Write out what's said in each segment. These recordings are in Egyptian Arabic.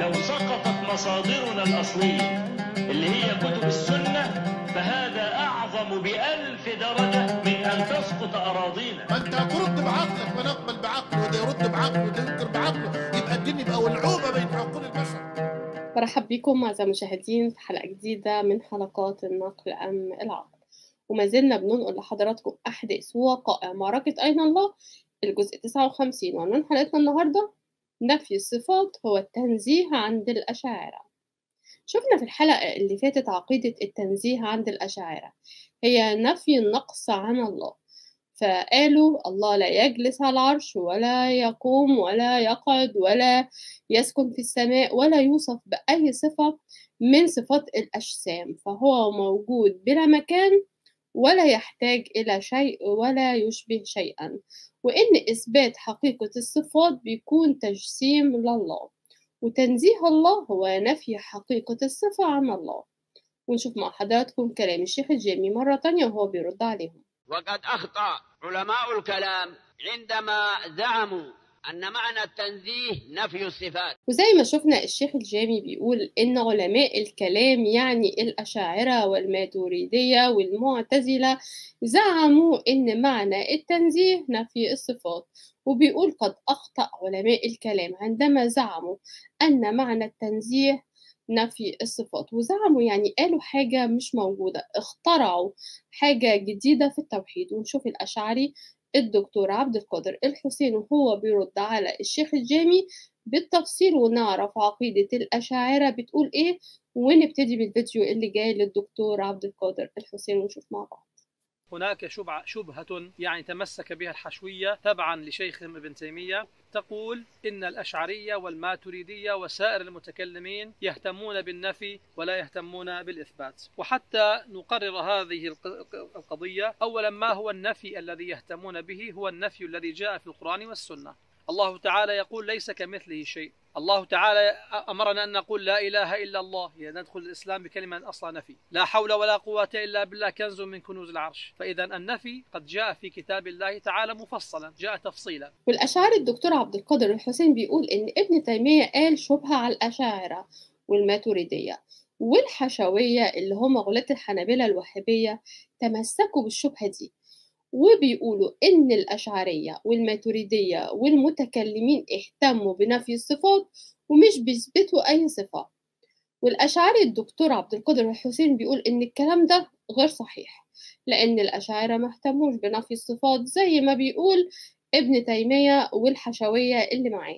لو سقطت مصادرنا الأصلية اللي هي كتب السنة فهذا أعظم بألف درجة من أن تسقط أراضينا ما انت هترد بعقلك ما نقبل بعقله وده يرد بعقله وده ينكر بعقله يبقى الدين يبقى ولعوبه بين عقول البشر برحب بكم أعزائي المشاهدين في حلقة جديدة من حلقات النقل أم العقل وما زلنا بننقل لحضراتكم أحداث ووقائع معركة أين الله الجزء 59 وعنوان حلقتنا النهاردة نفي الصفات هو التنزيه عند الأشاعرة شفنا في الحلقة اللي فاتت عقيدة التنزيه عند الأشاعرة هي نفي النقص عن الله فقالوا الله لا يجلس على العرش ولا يقوم ولا يقعد ولا يسكن في السماء ولا يوصف بأي صفة من صفات الأجسام فهو موجود بلا مكان ولا يحتاج إلى شيء ولا يشبه شيئا وإن إثبات حقيقة الصفات بيكون تجسيم لله وتنزيه الله هو نفي حقيقة الصفة عن الله ونشوف مع حضراتكم كلام الشيخ الجامي مرة تانية وهو بيرد عليهم وقد أخطأ علماء الكلام عندما زعموا أن معنى التنزيه نفي الصفات وزي ما شفنا الشيخ الجامي بيقول إن علماء الكلام يعني الأشاعرة والماتريدية والمعتزلة زعموا إن معنى التنزيه نفي الصفات وبيقول قد أخطأ علماء الكلام عندما زعموا أن معنى التنزيه نفي الصفات وزعموا يعني قالوا حاجة مش موجودة اخترعوا حاجة جديدة في التوحيد ونشوف الأشعري الدكتور عبد القادر الحسين وهو بيرد على الشيخ الجامي بالتفصيل ونعرف عقيدة الأشاعرة بتقول إيه ونبتدي بالفيديو اللي جاي للدكتور عبد القادر الحسين ونشوف مع بعض هناك شبعة شبهة يعني تمسك بها الحشوية تبعا لشيخهم ابن تيمية تقول إن الأشعرية والماتريدية وسائر المتكلمين يهتمون بالنفي ولا يهتمون بالإثبات وحتى نقرر هذه القضية أولا ما هو النفي الذي يهتمون به هو النفي الذي جاء في القرآن والسنة الله تعالى يقول ليس كمثله شيء الله تعالى أمرنا أن نقول لا إله إلا الله يعني ندخل الإسلام بكلمة أصلا نفي لا حول ولا قوة إلا بالله كنز من كنوز العرش فإذا النفي قد جاء في كتاب الله تعالى مفصلا جاء تفصيلا والأشاعرة الدكتور عبد القادر الحسين بيقول إن ابن تيمية قال شبهة على الأشاعرة والماتريدية والحشوية اللي هم غلاة الحنابلة الوهابية تمسكوا بالشبهة دي وبيقولوا إن الأشعرية والماتريدية والمتكلمين اهتموا بنفي الصفات ومش بيثبتوا أي صفة والأشعري الدكتور عبد القادر الحسين بيقول إن الكلام ده غير صحيح لأن الأشاعرة ما اهتموش بنفي الصفات زي ما بيقول ابن تيمية والحشوية اللي معاه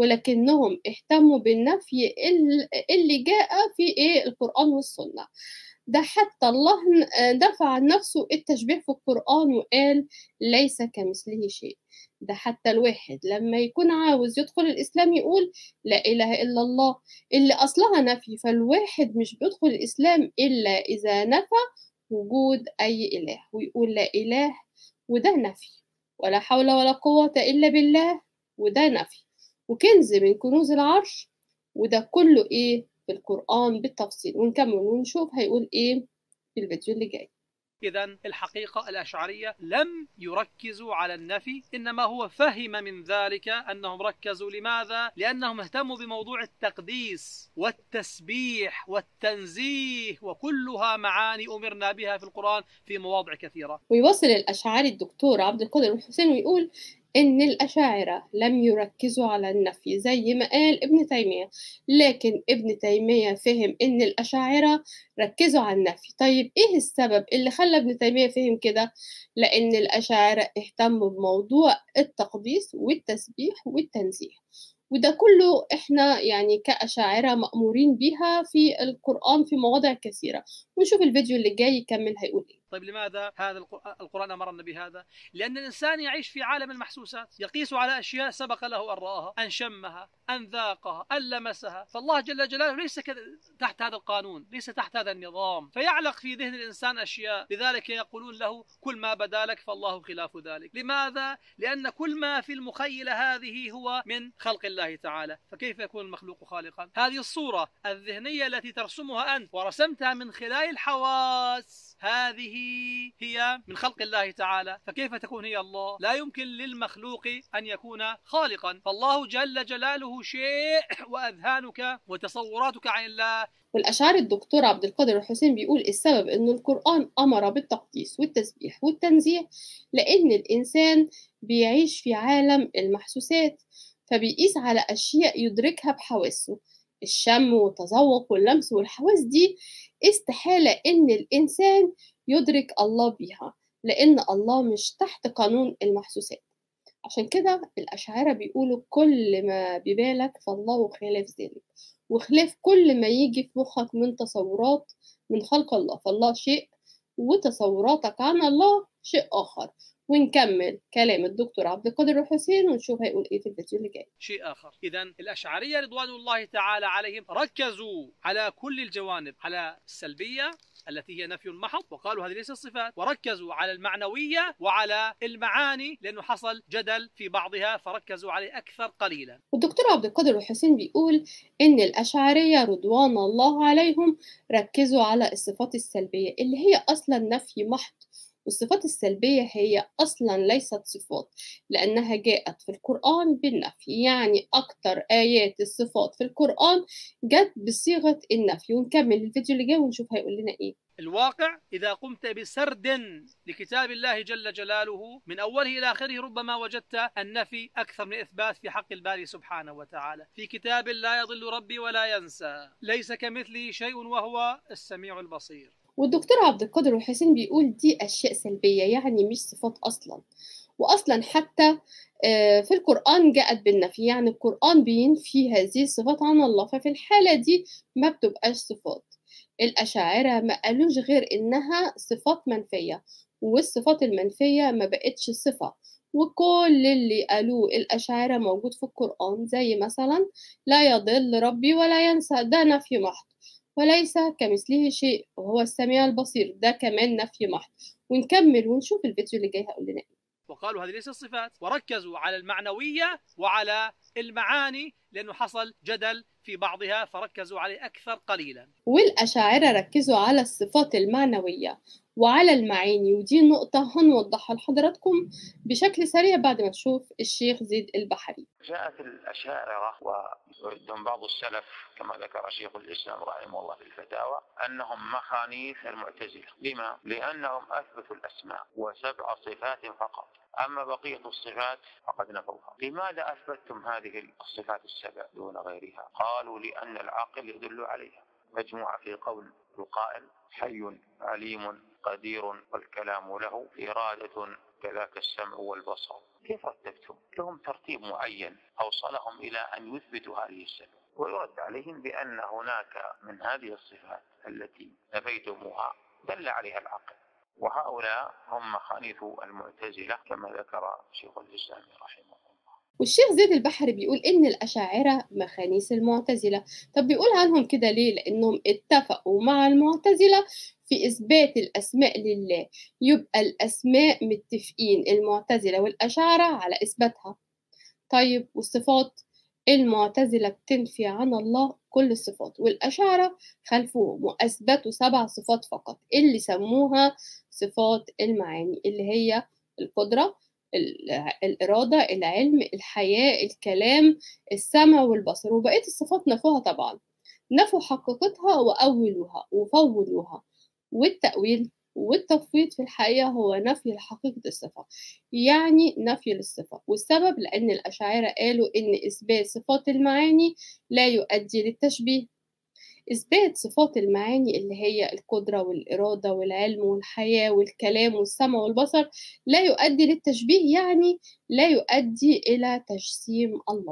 ولكنهم اهتموا بالنفي اللي جاء في إيه القرآن والسنة ده حتى الله دفع عن نفسه التشبيه في القرآن وقال ليس كمثله شيء ده حتى الواحد لما يكون عاوز يدخل الإسلام يقول لا إله إلا الله اللي أصلها نفي فالواحد مش بيدخل الإسلام إلا إذا نفى وجود أي إله ويقول لا إله وده نفي ولا حول ولا قوة إلا بالله وده نفي وكنز من كنوز العرش وده كله إيه في القرآن بالتفصيل ونكمل ونشوف هيقول إيه في الفيديو اللي جاي إذا الحقيقة الأشعرية لم يركزوا على النفي إنما هو فهم من ذلك أنهم ركزوا لماذا؟ لأنهم اهتموا بموضوع التقديس والتسبيح والتنزيه وكلها معاني أمرنا بها في القرآن في مواضع كثيرة ويواصل الأشعري الدكتور عبد القادر الحسين ويقول إن الأشاعرة لم يركزوا على النفي زي ما قال ابن تيمية لكن ابن تيمية فهم إن الأشاعرة ركزوا على النفي طيب إيه السبب اللي خلى ابن تيمية فهم كده لأن الأشاعرة اهتموا بموضوع التقديس والتسبيح والتنزيه وده كله احنا يعني كأشاعرة مأمورين بيها في القرآن في مواضع كثيرة ونشوف الفيديو اللي جاي يكمل هيقول ايه طيب لماذا هذا القرآن أمرنا بهذا؟ لأن الإنسان يعيش في عالم المحسوسات يقيس على أشياء سبق له أن رآها أن شمها أن ذاقها أن لمسها فالله جل جلاله ليس تحت هذا القانون ليس تحت هذا النظام فيعلق في ذهن الإنسان أشياء لذلك يقولون له كل ما بدا لك فالله خلاف ذلك لماذا؟ لأن كل ما في المخيلة هذه هو من خلق الله تعالى فكيف يكون المخلوق خالقا؟ هذه الصورة الذهنية التي ترسمها أنت ورسمتها من خلال هاي الحواس هذه هي من خلق الله تعالى فكيف تكون هي الله لا يمكن للمخلوق أن يكون خالقا فالله جل جلاله شيء وأذهانك وتصوراتك عن الله والأشعار الدكتور عبد القادر الحسين بيقول السبب إن القرآن أمر بالتقديس والتسبيح والتنزيه لأن الإنسان بيعيش في عالم المحسوسات فبيقيس على أشياء يدركها بحواسه الشم والتذوق واللمس والحواس دي استحالة إن الإنسان يدرك الله بيها لأن الله مش تحت قانون المحسوسات عشان كده الأشاعرة بيقولوا كل ما ببالك فالله خلاف ذلك وخلاف كل ما يجي في مخك من تصورات من خلق الله فالله شيء وتصوراتك عن الله شيء آخر ونكمل كلام الدكتور عبد القادر الحسين ونشوف هيقول ايه في الفيديو اللي جاي شيء آخر إذا الأشعرية رضوان الله تعالى عليهم ركزوا على كل الجوانب على السلبية التي هي نفي محض وقالوا هذه ليست صفات وركزوا على المعنوية وعلى المعاني لأنه حصل جدل في بعضها فركزوا عليه أكثر قليلا والدكتور عبد القادر الحسين بيقول إن الأشعرية رضوان الله عليهم ركزوا على الصفات السلبية اللي هي أصلا نفي محض والصفات السلبية هي أصلا ليست صفات لأنها جاءت في القرآن بالنفي يعني أكتر آيات الصفات في القرآن جت بصيغة النفي ونكمل الفيديو اللي جاي ونشوف هيقول لنا إيه الواقع إذا قمت بسرد لكتاب الله جل جلاله من أوله إلى آخره ربما وجدت النفي أكثر من الإثبات في حق الباري سبحانه وتعالى في كتاب لا يضل ربي ولا ينسى ليس كمثله شيء وهو السميع البصير والدكتور عبد القادر الحسين بيقول دي أشياء سلبية يعني مش صفات أصلا وأصلا حتى في القرآن جاءت بالنفي يعني القرآن بينفي هذه الصفات عن الله ففي الحالة دي ما بتبقاش صفات الأشاعرة ما قالوش غير إنها صفات منفية والصفات المنفية ما بقتش صفة وكل اللي قالوه الأشاعرة موجود في القرآن زي مثلا لا يضل ربي ولا ينسى ده نفي محض وليس كمثله شيء وهو السميع البصير ده كمان نفي محض ونكمل ونشوف الفيديو اللي جاي هقول لنا ايه وقالوا هذه ليست صفات وركزوا على المعنوية وعلى المعاني لأنه حصل جدل في بعضها فركزوا عليه أكثر قليلا والأشاعرة ركزوا على الصفات المعنوية وعلى المعاني ودي نقطة هنوضحها لحضراتكم بشكل سريع بعد ما نشوف الشيخ زيد البحري جاءت الأشاعرة وعندهم بعض السلف كما ذكر شيخ الإسلام رحمه الله في الفتاوى أنهم مخانيث المعتزلة لما؟ لأنهم أثبتوا الأسماء وسبع صفات فقط أما بقية الصفات فقد نفوها لماذا أثبتتم هذه الصفات السبع دون غيرها قالوا لأن العاقل يدل عليها مجموعة في قول القائل حي عليم قدير والكلام له إرادة كذاك السمع والبصر كيف رتبتم؟ لهم ترتيب معين أوصلهم إلى أن يثبتوا هذه السبع ويرد عليهم بأن هناك من هذه الصفات التي نفيتموها دل عليها العقل وهؤلاء هم مخانيث المعتزلة كما ذكر شيخ الإسلام رحمه الله والشيخ زيد البحري بيقول إن الأشاعرة مخانيث المعتزلة طب بيقول عنهم كده ليه؟ لأنهم اتفقوا مع المعتزلة في إثبات الأسماء لله يبقى الأسماء متفقين المعتزلة والأشاعرة على إثباتها طيب والصفات المعتزلة بتنفي عن الله كل الصفات والأشاعرة خلفوهم وأثبتوا سبع صفات فقط اللي سموها صفات المعاني اللي هي القدرة الإرادة العلم الحياة الكلام السمع والبصر وبقية الصفات نفوها طبعا نفوا حقيقتها وأولوها وفولوها والتأويل والتفويض في الحقيقة هو نفي لحقيقة الصفة يعني نفي للصفة والسبب لأن الأشاعرة قالوا إن إثبات صفات المعاني لا يؤدي للتشبيه إثبات صفات المعاني اللي هي القدرة والإرادة والعلم والحياة والكلام والسمع والبصر لا يؤدي للتشبيه يعني لا يؤدي إلى تجسيم الله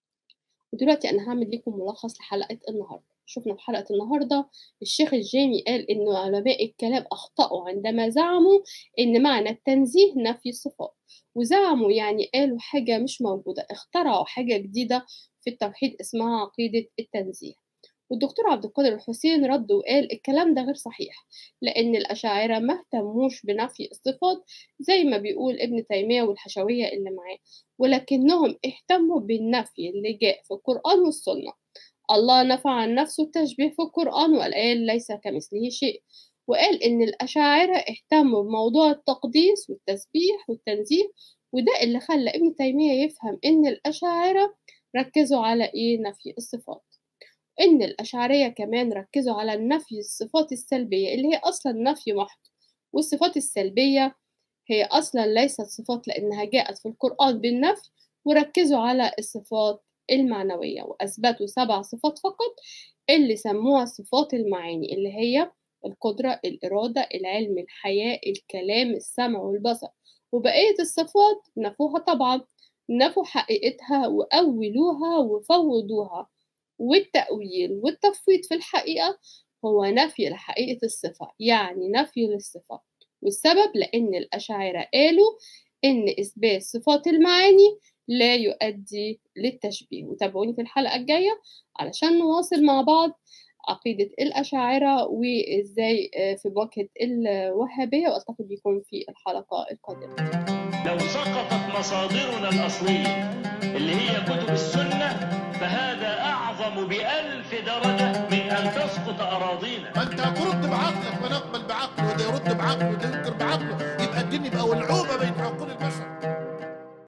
ودلوقتي أنا هعمل لكم ملخص لحلقة النهاردة شفنا في حلقة النهاردة الشيخ الجامي قال إن علماء الكلام أخطأوا عندما زعموا إن معنى التنزيه نفي الصفات وزعموا يعني قالوا حاجة مش موجودة اخترعوا حاجة جديدة في التوحيد اسمها عقيدة التنزيه والدكتور عبد القادر الحسين رد وقال الكلام ده غير صحيح لأن الأشاعرة ما اهتموش بنفي الصفات زي ما بيقول ابن تيمية والحشوية اللي معاه ولكنهم اهتموا بالنفي اللي جاء في القرآن والسنة الله نفى عن نفسه التشبيه في القرآن وقال قال ليس كمثله شيء وقال إن الأشاعرة اهتموا بموضوع التقديس والتسبيح والتنزيه وده اللي خلى ابن تيمية يفهم إن الأشاعرة ركزوا على إيه نفي الصفات إن الأشعرية كمان ركزوا على النفي الصفات السلبية اللي هي أصلا نفي محض والصفات السلبية هي أصلا ليست صفات لأنها جاءت في القرآن بالنفي وركزوا على الصفات المعنوية وأثبتوا سبع صفات فقط اللي سموها صفات المعاني اللي هي القدرة الإرادة العلم الحياة الكلام السمع والبصر وبقية الصفات نفوها طبعا نفوا حقيقتها وأولوها وفوضوها والتأويل والتفويض في الحقيقة هو نفي لحقيقة الصفة يعني نفي للصفة والسبب لأن الأشاعرة قالوا إن إثبات صفات المعاني لا يؤدي للتشبيه وتابعوني في الحلقة الجاية علشان نواصل مع بعض عقيدة الأشاعرة وإزاي في مواجهة الوهابية وألتقي بكم في الحلقة القادمة لو سقطت مصادرنا الأصلية اللي هي كتب السنة فهذا أعظم بألف درجة من أن تسقط أراضينا ما انت ترد بعقلك ما نقبل بعقله وده يرد بعقله ده